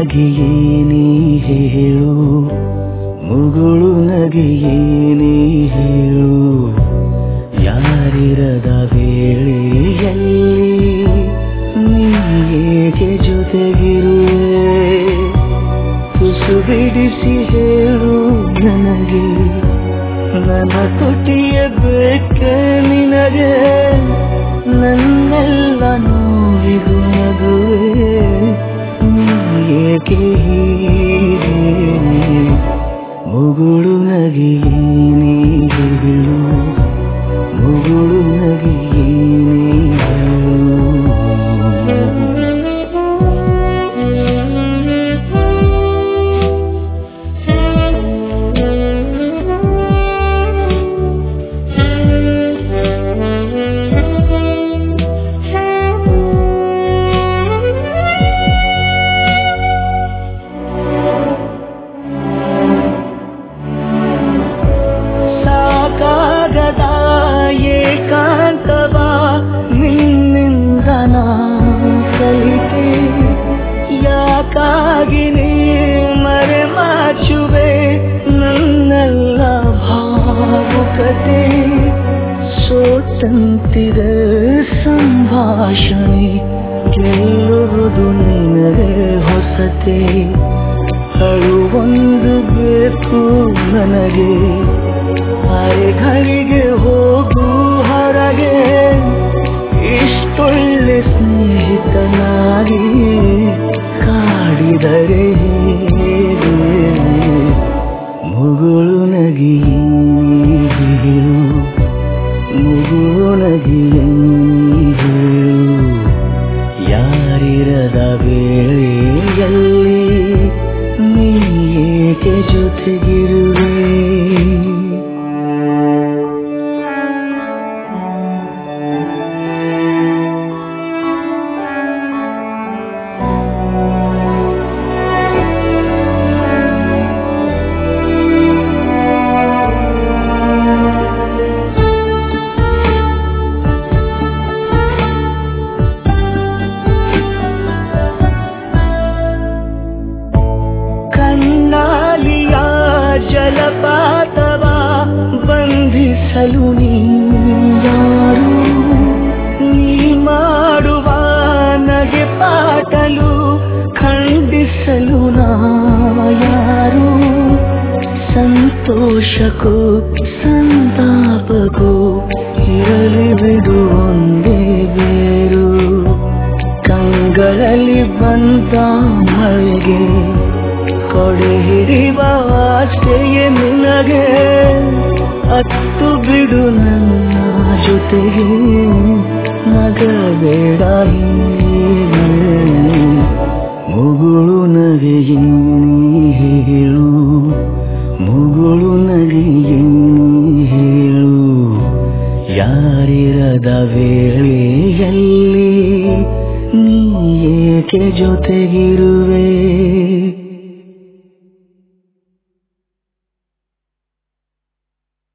ನಗೆಯೇ ನೀ ಹೇಳು ಮುಗುಳು ನಗೆಯೇ ನೀ ಹೇಳು ಯಾರಿರದ ವೇಳೆಯಲ್ಲಿ ನೀ ಏಕೆ ಜೊತೆಗಿರುವೆ ತುಸು ಬಿಡಿಸಿ ಹೇಳು ನನಗೆ ನನ್ನ ತುಟಿಯ ಬೇಕ ನಿನಗೆ ನನ್ನೆಲ್ಲ ನೋವಿಗೂ ನಗುವೆ ನೀ ಏಕೆ ಹೀಗೆ ಮುಗುಳು ನಗೆಯೇ ನೀ ಹೇಳು ಮುಗುಳು ನಗೆಯೇ ನೀ ಹೇಳು ಸಾಕಾಗದ ಏಕಾಂತವ ನಿನ್ನಿಂದ ನಾ ಕಲಿತೆ ಯಾಕಾಗಿ ನೀ ಮರೆ ಮಾಚುವೆ ನನ್ನೆಲ್ಲ ಭಾವುಕತೆ ಸೋತಂತಿದೆ ಸಂಭಾಷಣೆ ಗೆಲ್ಲುವುದು ನಿನಗೆ ಹೊಸತೆ ಅಳುವೊಂದು ಬೇಕು ನನಗೆ ಅರೆಗಳಿಗೆ ಹೋಗು ಹೊರಗೆ ಇಷ್ಟೊಳ್ಳೆ ಸ್ನೇಹಿತನಾಗಿ ಕಾಡಿದರೆ ಹೇಗೆ ಮುಗುಳು ನಗಿ ಹೇಳು ಮುಗುಳು ನಗಿ ಹೇಳು ಯಾರಿರದ ವೇಳೆಯಲ್ಲಿ ನೀ ಏಕೆ ಜೊತೆಗಿರುವೆ ಕಣ್ಣಾಲಿಯ ಜಲಪಾತವ ಬಂಧಿಸಲು ನೀಯಾರು ನೀ ಮಾಡುವ ನಗೆ ಪಾಟಲು ಖಂಡಿಸಲು ನಾ ಯಾರು ಸಂತೋಷಕ್ಕೂ ಸಂತಾಪಕ್ಕೂ ಇರಲಿ ಬಿಡು ಒಂದೇ ಬೇರು ಕಂಗಳಲ್ಲಿ ಬಂದ ಮಳೆಗೆ ಕೊಡೆ ಹಿಡಿವ ಆಸೆಯೇ ನಿನಗೆ ಅತ್ತು ಬಿಡು ನನ್ನ ಜೊತೆಗೆ ನಗಬೇಡ ಹೀಗೆ. ಮುಗುಳು ನಗೆಯೇ ನೀ ಹೇಳು ಮುಗುಳು ನಗೆಯೇ ನೀ ಹೇಳು ಯಾರಿರದ ವೇಳೆಯಲ್ಲಿ ನೀ ಏಕೆ ಜೊತೆಗಿರುವೆ